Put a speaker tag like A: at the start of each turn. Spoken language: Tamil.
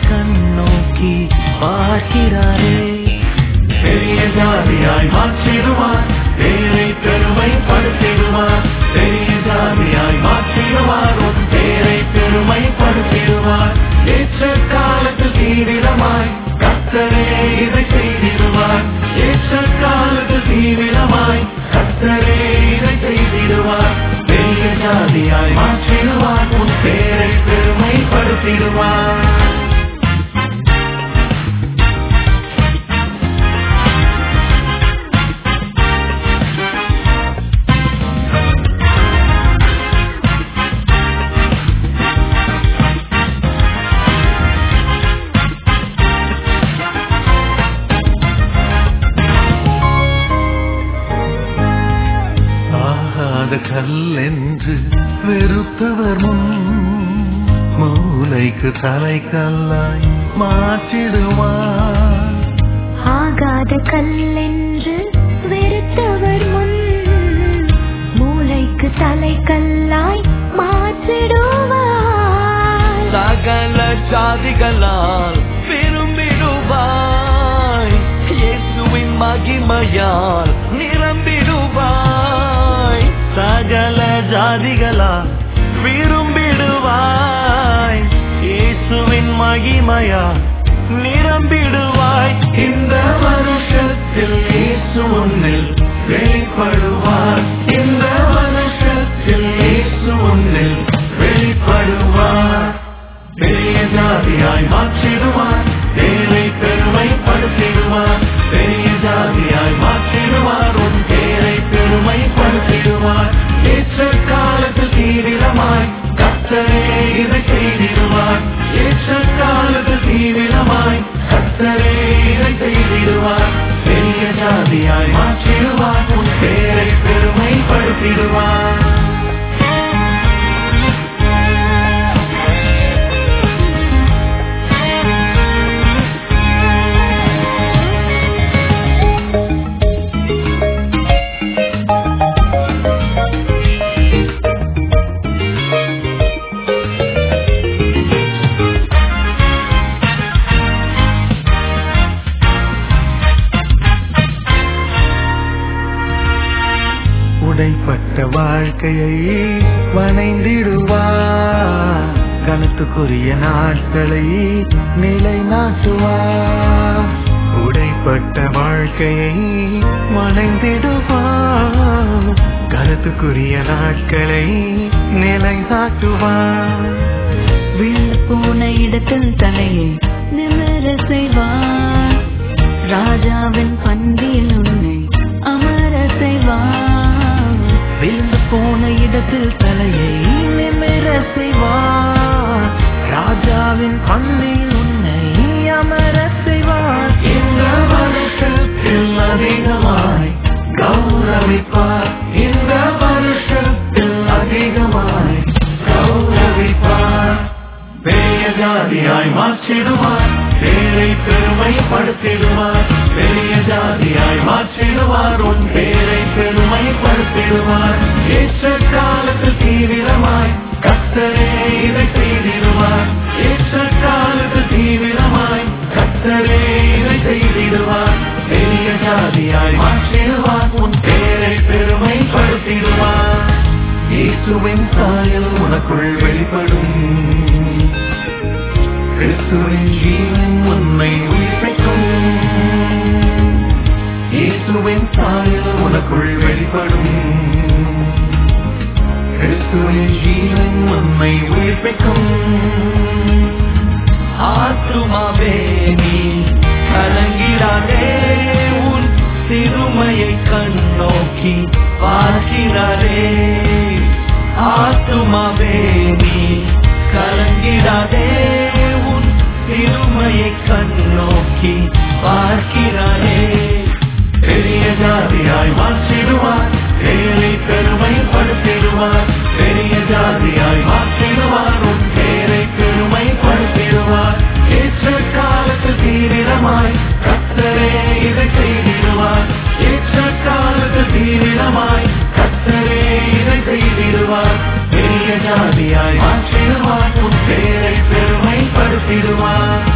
A: கண்ணோக்கி பார்க்கிறாரே
B: பெரிய ஜாதியாய் மாற்றிடுவார் பேரை பெருமைப்படுத்திடுவார் பெரிய ஜாதியாய் மாற்றிடுவார் உன் பேரை பெருமைப்படுத்திடுவார் ஏற்ற காலத்தில் தீவிரமாய் கத்தரே இதை செய்திடுவார் ஏற்ற காலத்தில் தீவிரமாய் கத்தரே இதை செய்திடுவார் பெரிய ஜாதியாய் மாற்றிடுவார் உன் பேரை பெருமைப்படுத்திடுவார்
A: ஆகாத கல் என்று வெறுத்தவர் முன் மூளைக்கு தலை கல்லாய் மாற்றிடுவார்
C: ஆகாத கல்லென்று வெறுத்தவர் முன் மூளைக்கு தலை கல்லாய் மாற்றிடுவார்
A: சகல ஜாதிகளால் விரும்பிடுவாய் இயேசுவின் மகிமையால் நிரம்பிடுவாய் சகல ஜாதிகளால் விரும்பிடுவாய் இயேசுவின் மகிமையால் நிரம்பிடுவாய்
B: இந்த வருஷத்தில் இயேசு உன்னில் வெளிப்படுவார் இந்த வருஷத்தில் இயேசு உன்னில் வெளிப்படுவார் பெரிய ஜாதியாய் மாற்றிடுவார் பேரை பெருமைப்படுத்திடுவார் பெரிய ஜாதியாய் மாற்றிடுவார் உன் பேரை பெருமைப்படுத்திடுவார் ஏற்ற காலத்தில் தீவிரமாய் கத்தரே இதை செய்திடுவார் ஏற்ற காலத்தில் தீவிரமாய் கத்தரே இதை செய்திடுவார் பெரிய ஜாதியாய் மாற்றிடுவார் உன் பேரை பெருமைப்படுத்திடுவார்
A: உடைப்பட்ட வாழ்க்கையை வணைந்திடுவார் கணத்துக்குரிய நாட்களை நிலைநாட்டுவார் உடைப்பட்ட வாழ்க்கையை வணைந்திடுவார் கருத்துக்குரிய நாட்களை நிலைநாட்டுவார்
C: விழுந்து போன இடத்தில் தலையை நிமிர செய்வார் ராஜாவின் பந்தியில் உன்னை அமர செய்வார்
A: விழுந்து போன இடத்தில் தலையை நிமிர செய்வார் ராஜாவின் பந்தியில் உன்னை அமர செய்வார்
B: இந்த வருஷத்தில் அதிகமாய் கௌரவிப்பார் இந்த வருஷத்தில் அதிகமாய் கௌரவிப்பார் பெரிய ஜாதியாய் மாற்றிடுவார் பேரை பெருமைப்படுத்திடுவார் பெரிய ஜாதியாய் மாற்றிடுவார் உன் பேரை பெருமைப்படுத்திடுவார் ஏற்ற காலத்தில் தீவிரமாய் கத்தரே இதை செய்திடுவார் ஏற்ற காலத்தில் தீவிரமாய் கத்தரே இதை செய்திடுவார் பெரிய ஜாதியாய் மாற்றிடுவார் உன் பேரை பெருமைப்படுத்திடுவார் இயேசுவின் சாயல் உனக்குள் வெளிப்படும் கிறிஸ்துவின் ஜீவன் உன்னை உயிர்ப்பிக்கும் இயேசுவின் சாயல் உனக்குள் வெளிப்படும் கிறிஸ்துவின் ஜீவன் உன்னை உயிர்ப்பிக்கும்
A: ஆத்துமாவே நீ கலங்கிறாரே உன் சிறுமையை கண்ணோக்கி பார்க்கிறாரே ஆத்துமாவே நீ கலங்கிடாதே உன் சிறுமையை கண்ணோக்கி பார்க்கிறாரே
B: பெரிய ஜாதியாய் மாற்றிடுவார் பேரை பெருமைப்படுத்திடுவார் பெரிய ஜாதியாய் மாற்றிடுவார் உன் பேரை பெருமைப்படுத்திடுவார் ஏற்ற காலத்தில் தீவிரமாய் கத்தரே இதை செய்திடுவார் ஏற்ற காலத்தில் தீவிரமாய் கத்தரே இதை செய்திடுவார் பெரிய ஜாதியாய் மாற்றிடுவார் உன் பேரை பெருமைப்படுத்திடுவார்